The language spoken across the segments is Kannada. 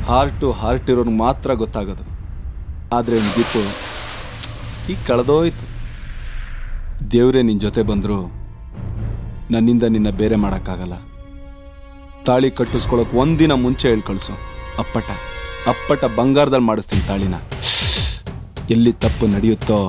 ಹಾರ್ಟ್ ಟು ಹಾರ್ಟ್ ಇರೋರ್ಗೆ ಮಾತ್ರ ಗೊತ್ತಾಗೋದು ಆದರೆ ದೀಪು ಈಗ ಕಳೆದೋಯ್ತು ದೇವರೇ ನಿನ್ನ ಜೊತೆ ಬಂದರೂ ನನ್ನಿಂದ ನಿನ್ನ ಬೇರೆ ಮಾಡೋಕ್ಕಾಗಲ್ಲ ತಾಳಿ ಕಟ್ಟಿಸ್ಕೊಳಕ್ ಒಂದಿನ ಮುಂಚೆ ಹೇಳಿ ಕಳಿಸು ಅಪ್ಪಟ ಅಪ್ಪಟ ಬಂಗಾರದಲ್ಲಿ ಮಾಡಿಸ್ತೀನಿ ತಾಳಿನ ಎಲ್ಲಿ ತಪ್ಪು ನಡೆಯುತ್ತೋ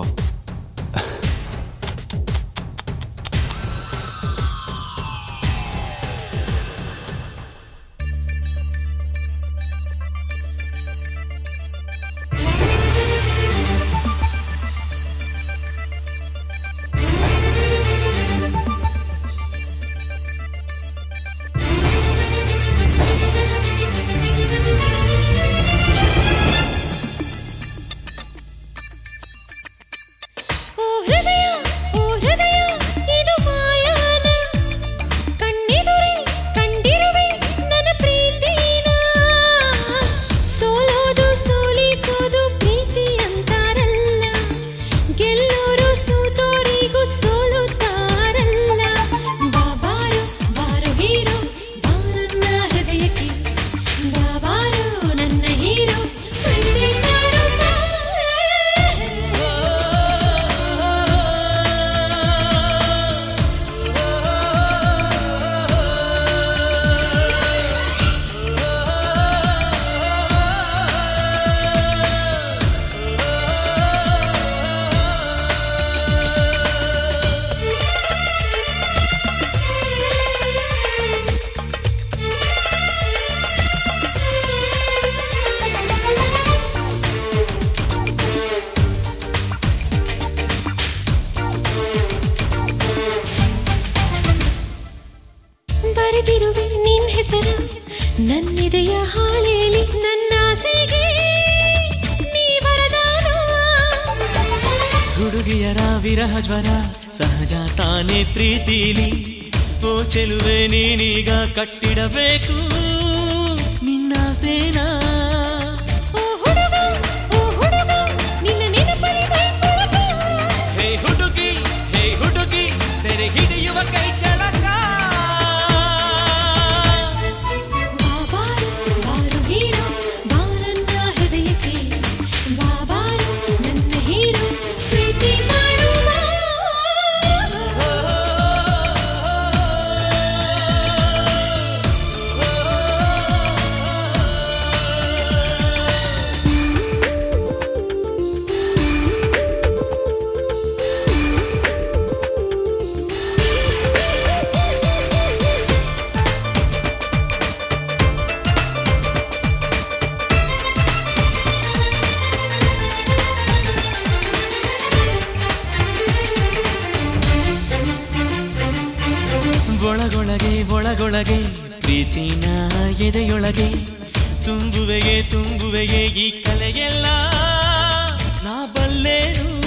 ಓ ಹೃದಯ ಓ ಹೃದಯ ಇದು ಮಾಯಾನ ಕಣ್ಣೆದುರೇ ಕಂಡಿರುವೆ ನನ್ನ ಪ್ರೀತಿನ ಸೋಲೋದು ಸೋಲಿಸೋದು ಪ್ರೀತಿ ಅಂತಾರಲ್ಲ ಗೆಲ್ಲೋರು ಸೋತೋರಿಗೂ ಸೋಲುತ್ತಾರಲ್ಲ ಬಾಬಾರು ಬಾರು ಹೀರೋ ಬಾರನ್ನ ಹೃದಯಕ್ಕೆ ಬಾಬಾರು ನನ್ನ ಹೀರೋ ಪ್ರೀತಿ ಮಾಡು ಬಾ. ಬರೆದಿರುವೆ ನಿನ್ ಹೆಸರು ನನ್ನಿದೆಯ ಹಾಳೆಯಲ್ಲಿ ನನ್ನ ಆಸೆಗೆ ನೀ ವರದಾನ ಹುಡುಗಿಯರ ವಿರಹ ಜ್ವರ ಸಹಜ ತಾನೇ ಪ್ರೀತಿಲಿ ಓ ಚೆಲುವೆ ನೀನೀಗ ಕಟ್ಟಿಡಬೇಕು ನಿನ್ನ ಸೇನಾ ಓ ಹುಡುಗ ಓ ಹುಡುಗ ನಿನ್ನ ನೆನಪಲ್ಲಿ ಮೈ ಕೊಳಕ ಹೇ ಹುಡುಗಿ ಹೇ ಹುಡುಗಿ ಸೆರೆ ಹಿಡಿಯುವ ಕೈ ಚಳಕ ಬಾಬಾರು ಬಾರು ಹೀರೋ ಬಾರನ್ನ ಹೃದಯಕ್ಕೆ ಬಾಬಾರು ನನ್ನ ಹೀರೋ ಪ್ರೀತಿ ಮಾಡುವ ಒಳಗೊಳಗೆ ಒಳಗೊಳಗೆ ಪ್ರೀತಿನ ಎದೆಯೊಳಗೆ ತುಂಬುವೆಗೆ ತುಂಬುವೆಗೆ ಈ ಕಲೆಯೆಲ್ಲ ನಾ ಬಲ್ಲೇನು